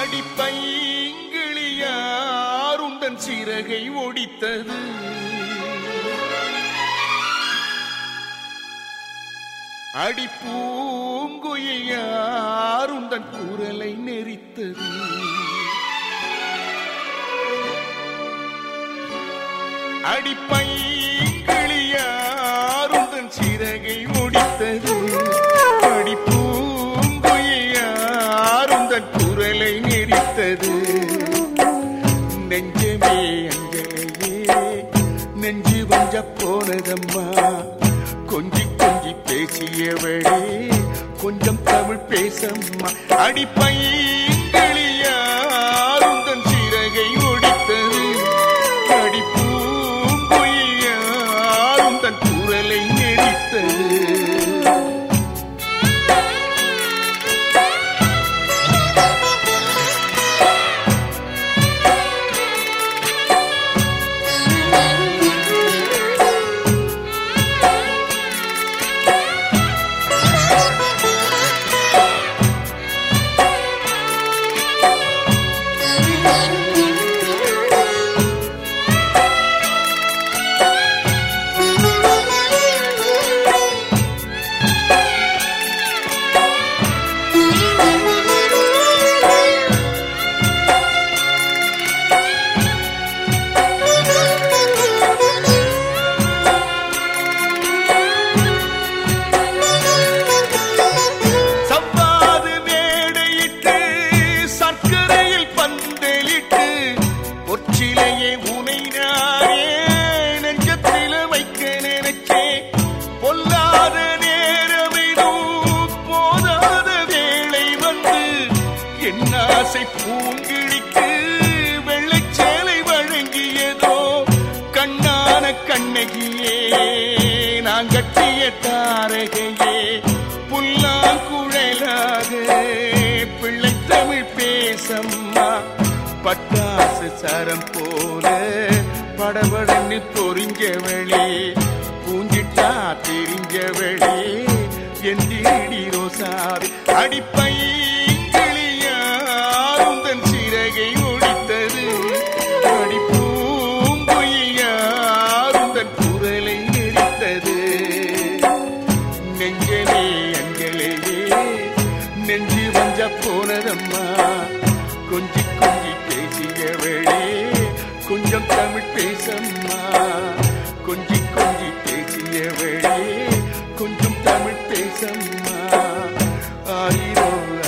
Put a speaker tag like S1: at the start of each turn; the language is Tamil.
S1: அடிப்பைங்கிளியாருந்தன் சிறகை ஒடித்தது அடிப்பூங்குயில் யாருந்தன் குரலை நெறித்தது அடிப்பைங்கிளியாருந்தன் சிறகை ஒடித்தது அடிப்பூங்குயில் யாருந்தன் குரலை நெறித்தது நெஞ்சமே அஞ்சலையே நெஞ்சு கொஞ்ச போனதம்மா கொஞ்சி கொஞ்சி பேசியவளே கொஞ்சம் தமிழ் பேசம்மா அடிப்பைங்களியாருந்தன் சிறகை ஒடித்தது அடிப்பூங்குயியாருந்தன் குரலை நெறித்தது சவ்வாது மேடையிட்டு சர்க்கரையில் பந்தலிட்டு பொற்சிலையே உனை நானே நெஞ்சத்தில வைக்க நினைச்சேன் பொல்லாத நேரமிடும் போதாத வேளை வந்து என் ஆசை பூங்கிழிக்கு வெள்ளைச்சேலை வழங்கியதோ கண்ணான கண்ணகியே நான் கட்டிய தாரகையே புல்லாங்குழலாக பிள்ளை தமிழ் பேசம்மா பட்டாசு சரம் போல படபடன்னு பொறிஞ்சவளே பூஞ்சிட்டா தெரிஞ்சவளே என் தேடி ரோசாவே அடிப்பை கிளியாருந்தன் சிறகை ஒடித்தது அடிப்பூங்குயியாருந்தன் குரலை நெறித்தது நெஞ்சலே அஞ்சலையே நெஞ்சு வஞ்ச போனதம்மா கொஞ்சி கொஞ்சி பேசியவளே கொஞ்சம் தமிழ் பேசம்மா கொஞ்சி கொஞ்சி பேசியவளே கொஞ்சம் தமிழ் பேசம்மா ஆயிரோ